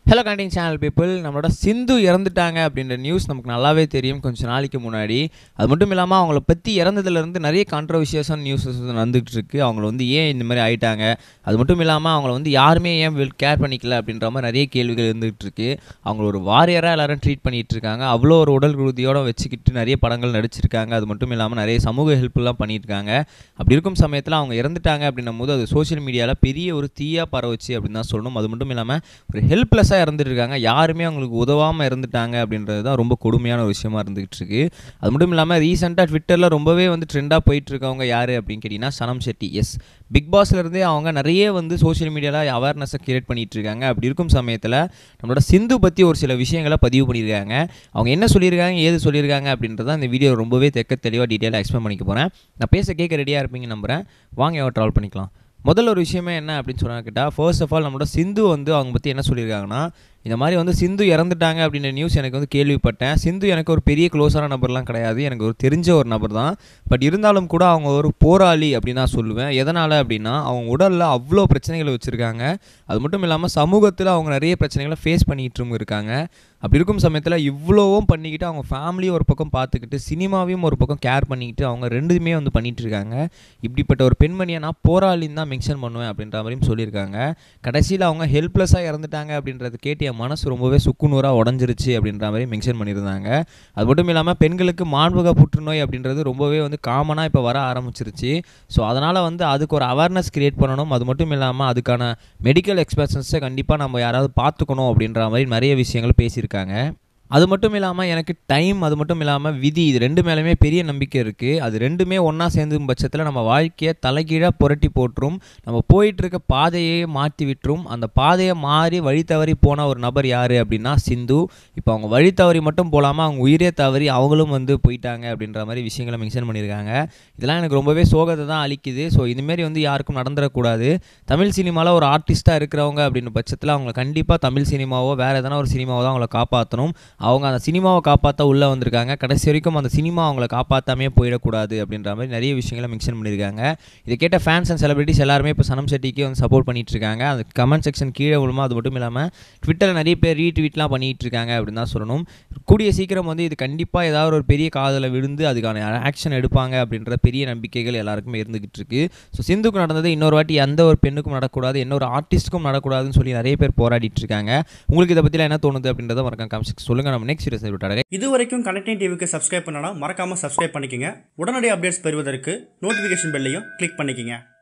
hello கண்டிங் channel people நம்மளோட சிந்து இறந்துட்டாங்க அப்படின்ற நியூஸ் நமக்கு நல்லாவே தெரியும் கொஞ்சம் நாளைக்கு முன்னாடி அது மட்டும் இல்லாமல் அவங்கள பற்றி இறந்ததுலேருந்து நிறைய கான்ட்ரவர்ஷியஸான நியூஸஸ் வந்துகிட்டு இருக்கு அவங்கள வந்து ஏன் இந்த மாதிரி ஆயிட்டாங்க அது மட்டும் இல்லாமல் அவங்கள வந்து யாருமே ஏன் கேர் பண்ணிக்கல அப்படின்ற மாதிரி நிறைய கேள்விகள் இருந்துகிட்டு இருக்கு அவங்கள ஒரு வாரியராக எல்லாரும் ட்ரீட் பண்ணிட்டு இருக்காங்க அவ்வளோ ஒரு உடல் உறுதியோட வச்சுக்கிட்டு நிறைய படங்கள் நடிச்சிருக்காங்க அது மட்டும் இல்லாமல் நிறைய சமூக ஹெல்ப்லாம் பண்ணியிருக்காங்க அப்படி இருக்கும் சமயத்தில் அவங்க இறந்துட்டாங்க அப்படின்னும் போது அது சோஷியல் மீடியாவில் பெரிய ஒரு தீயா பரவச்சு அப்படின்னு தான் சொல்லணும் அது மட்டும் இல்லாமல் ஒரு ஹெல்ப்லெஸ்ஸாக இறந்துட்டு இருக்காங்க யாருமே அவங்களுக்கு உதவாமல் இருந்துட்டாங்க அப்படின்றது தான் ரொம்ப கொடுமையான ஒரு விஷயமா இருந்துகிட்டு இருக்கு அது மட்டும் இல்லாமல் ரீசெண்டாக ட்விட்டரில் ரொம்பவே வந்து ட்ரெண்டாக போயிட்டு இருக்கவங்க யார் அப்படின்னு கேட்டிங்கன்னா சனம் ஷெட்டி எஸ் பிக் பாஸ்லேருந்தே அவங்க நிறைய வந்து சோஷியல் மீடியாவில் அவேர்னஸை கிரியேட் பண்ணிட்டு இருக்காங்க அப்படி இருக்கும் சமயத்தில் நம்மளோட சிந்து பற்றி ஒரு சில விஷயங்களை பதிவு பண்ணியிருக்காங்க அவங்க என்ன சொல்லியிருக்காங்க ஏது சொல்லியிருக்காங்க அப்படின்றத இந்த வீடியோ ரொம்பவே தெக்க தெளிவாக டீட்டெயிலாக எக்ஸ்பிளைன் பண்ணிக்க போகிறேன் நான் பேச கேட்க ரெடியாக இருப்பீங்க நம்புகிறேன் வாங்க எவ்வளோ ட்ராவல் பண்ணிக்கலாம் முதல்ல ஒரு விஷயமே என்ன அப்படின்னு சொன்னா கேட்டால் ஃபர்ஸ்ட் ஆஃப் ஆல் நம்மளோட சிந்து வந்து அவங்க பற்றி என்ன சொல்லியிருக்காங்கன்னா இந்த மாதிரி வந்து சிந்து இறந்துட்டாங்க அப்படின்ற நியூஸ் எனக்கு வந்து கேள்விப்பட்டேன் சிந்து எனக்கு ஒரு பெரிய க்ளோஸான நபர்லாம் கிடையாது எனக்கு ஒரு தெரிஞ்ச ஒரு நபர் தான் பட் இருந்தாலும் கூட அவங்க ஒரு போராளி அப்படின்னு நான் சொல்லுவேன் எதனால் அப்படின்னா அவங்க உடலில் அவ்வளோ பிரச்சனைகளை வச்சுருக்காங்க அது மட்டும் இல்லாமல் சமூகத்தில் அவங்க நிறைய பிரச்சனைகளை ஃபேஸ் பண்ணிகிட்டும் இருக்காங்க அப்படி இருக்கும் சமயத்தில் இவ்வளோவும் பண்ணிக்கிட்டு அவங்க ஃபேமிலியும் ஒரு பக்கம் பார்த்துக்கிட்டு சினிமாவையும் ஒரு பக்கம் கேர் பண்ணிக்கிட்டு அவங்க ரெண்டுமே வந்து பண்ணிகிட்டு இருக்காங்க இப்படிப்பட்ட ஒரு பெண்மணியை நான் போராளின்னு தான் மென்ஷன் பண்ணுவேன் அப்படின்ற மாதிரியும் சொல்லியிருக்காங்க கடைசியில் அவங்க ஹெல்ப்லெஸ்ஸாக இறந்துட்டாங்க அப்படின்றது கேட்டு என் மனசு ரொம்பவே சுக்குநூறாக உடஞ்சிருச்சு அப்படின்ற மாதிரி மென்ஷன் பண்ணியிருந்தாங்க அது மட்டும் இல்லாமல் பெண்களுக்கு மாண்புக புற்றுநோய் அப்படின்றது ரொம்பவே வந்து காமனாக இப்போ வர ஆரம்பிச்சிருச்சு ஸோ அதனால் வந்து அதுக்கு ஒரு அவேர்னஸ் கிரியேட் பண்ணணும் அது மட்டும் இல்லாமல் அதுக்கான மெடிக்கல் எக்ஸ்பென்சன்ஸை கண்டிப்பாக நம்ம யாராவது பார்த்துக்கணும் அப்படின்ற மாதிரி நிறைய விஷயங்கள் பேசியிருக்காங்க அது மட்டும் இல்லாமல் எனக்கு டைம் அது மட்டும் இல்லாமல் விதி இது ரெண்டு மேலேயுமே பெரிய நம்பிக்கை இருக்குது அது ரெண்டுமே ஒன்றா சேர்ந்தும் பட்சத்தில் நம்ம வாழ்க்கையை தலைகீழாக புரட்டி போட்டுரும் நம்ம போயிட்டு இருக்க பாதையை மாற்றி விட்டுரும் அந்த பாதையை மாறி வழி தவறி போன ஒரு நபர் யார் அப்படின்னா சிந்து இப்போ அவங்க வழி தவறி மட்டும் போகாமல் அவங்க உயிரே தவறி அவங்களும் வந்து போயிட்டாங்க அப்படின்ற மாதிரி விஷயங்களை மென்ஷன் பண்ணியிருக்காங்க இதெல்லாம் எனக்கு ரொம்பவே சோகத்தை தான் அளிக்குது ஸோ இதுமாரி வந்து யாருக்கும் நடந்துடக்கூடாது தமிழ் சினிமாவில் ஒரு ஆர்டிஸ்ட்டாக இருக்கிறவங்க அப்படின்னு பட்சத்தில் அவங்க கண்டிப்பாக தமிழ் சினிமாவோ வேறு எதனா ஒரு சினிமாவோ தான் அவங்கள காப்பாற்றணும் அவங்க அந்த சினிமாவை காப்பாற்ற உள்ளே வந்திருக்காங்க கடைசி வரைக்கும் அந்த சினிமா அவங்கள காப்பாற்றாமே போயிடக்கூடாது அப்படின்ற மாதிரி நிறைய விஷயங்களை மென்ஷன் பண்ணியிருக்காங்க இதை கேட்ட ஃபேன்ஸ் அண்ட் செலிபிரிட்டிஸ் எல்லாருமே இப்போ சனம் செட்டிக்கு வந்து சப்போர்ட் பண்ணிட்டு இருக்காங்க அந்த கமெண்ட் செக்ஷன் கீழே விழுமா அது மட்டும் இல்லாமல் ட்விட்டரில் நிறைய பேர் ரீட்வீட்லாம் பண்ணிட்டு இருக்காங்க அப்படின்னு தான் சொல்லணும் கூடிய சீக்கிரம் வந்து இது கண்டிப்பாக ஏதாவது ஒரு பெரிய காதலை விழுந்து அதுக்கான ஆக்ஷன் எடுப்பாங்க அப்படின்ற பெரிய நம்பிக்கைகள் எல்லாருக்குமே இருந்துகிட்டு இருக்கு ஸோ சிந்துக்கு நடந்தது இன்னொரு வாட்டி எந்த ஒரு பெண்ணுக்கும் நடக்கூடாது இன்னொரு ஆர்டிஸ்ட்டுக்கும் நடக்கூடாதுன்னு சொல்லி நிறைய பேர் போராடிட்டு இருக்காங்க உங்களுக்கு இதை பற்றிலாம் என்ன தோணுது அப்படின்றத மறக்காம காமிச்சு சொல்லுங்கள் நம்ம நெக்ஸ்ட் வீடியோஸ் விட்டாங்க இது வரைக்கும் கனெக்டிங் டிவிக்கு சப்ஸ்கிரைப் பண்ணனா மறக்காம சப்ஸ்கிரைப் பண்ணிக்கங்க உடனடி அப்டேட்ஸ் பெறுவதற்கு நோட்டிஃபிகேஷன் பெல்லையும் கிளிக் பண்ணிக்கங்க